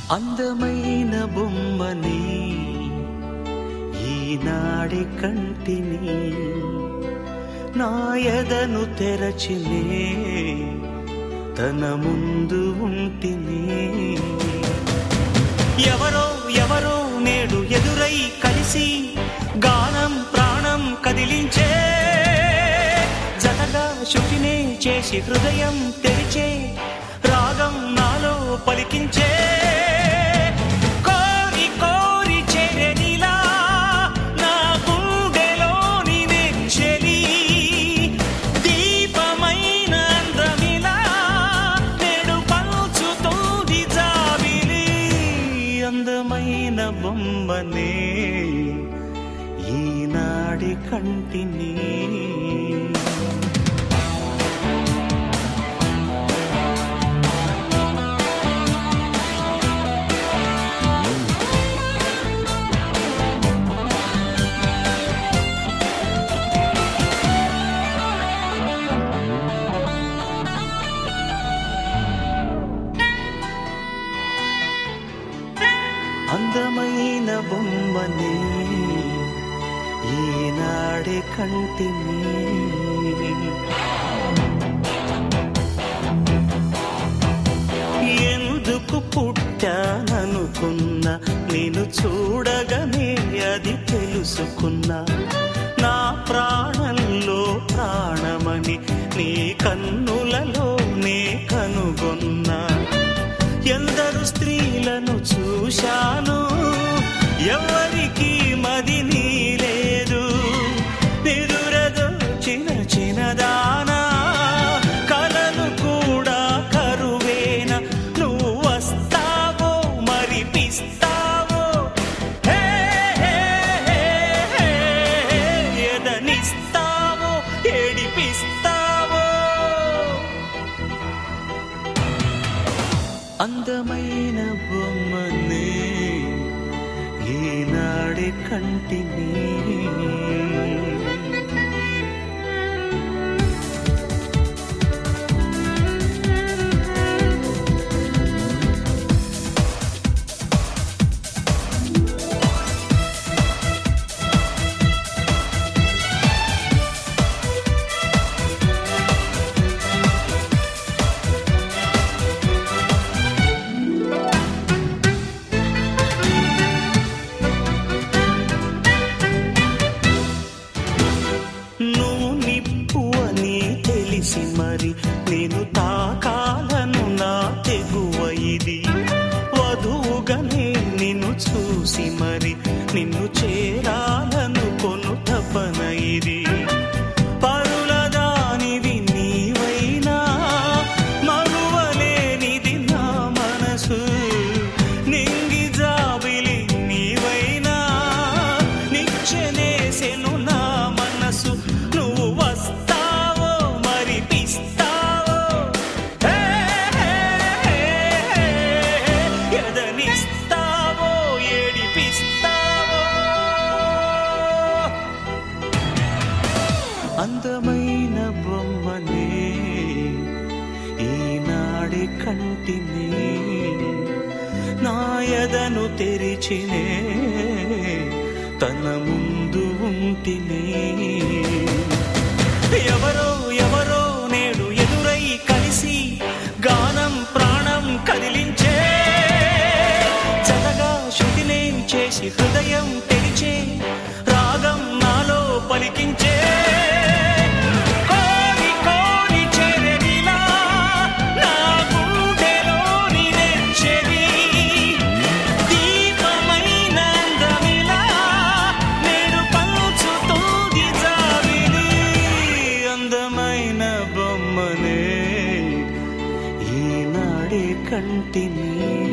అందమైన బొమ్మని ఈనాడి కంటిని నా ఎదను తెరచినే తన ముందు ఉంటిని ఎవరో ఎవరో నేడు ఎదురై కలిసి గానం ప్రాణం కదిలించే జతగా శుచినే చేసి హృదయం తెరిచే రాగం నాలో పలికించే కోరి కోరి చేరనిలా నా గుండెలోని నెచ్చెలి దీపమైన అందమిలా నేడు పంచుతోంది జాబిలి అందమైన బొమ్మనే ఈనాడి కంటిని అందమైన బొమ్మని ఈనాడే కంటిని ఎందుకు పుట్టాననుకున్నా నేను చూడగానే అది తెలుసుకున్నా నా ప్రాణంలో ప్రాణమని నీ కన్నులలో నే కనుగొన్నా ఎందరు స్త్రీలను చూశాను ఎవరికి మది నీ లేదు నిరురదో చిన్న చిన్నదానా కలను కూడా కరువేన నువ్వు వస్తావో మరిపిస్తావో హే, హే, హే, హే, ఎదనిస్తావో ఏడిపిస్తావో అందమైన బొమ్మనే ఈనాడి కంటిని నువ్వు నిప్పు అని తెలిసి మరి నేను తాకాలను నా తెగువ ఇది వధువుగానే నిన్ను చూసి మరి నిన్ను చేరాలను కొను తపన ఇది పరుల దానివి నీవైనా మరువలేనిది నా మనసు నింగి జాబిలి నీవైనా నిచ్చెనేసెను నా మనసు నువ్వు వస్తావో మరిపిస్తావో హే, హే, హే, హే, ఎదనిస్తావో ఏడిపిస్తావో అందమైన బొమ్మనే ఈనాడి కంటిని నాయదను తెరిచినే తన ముందు ఉంటినే ఎవరో ఎవరో నేడు ఎదురై కలిసి గానం ప్రాణం కదిలించే జతగా శృతినే చేసి హృదయం తెరిచే రాగం నాలో పలికించే కోరి కోరి చేరనిలా నా గుండెలోని నెచ్చెలి దీపమైన అందమిలా నేడు పంచుతోంది జాబిలి అందమైన బొమ్మనే ఈనాడే కంటిని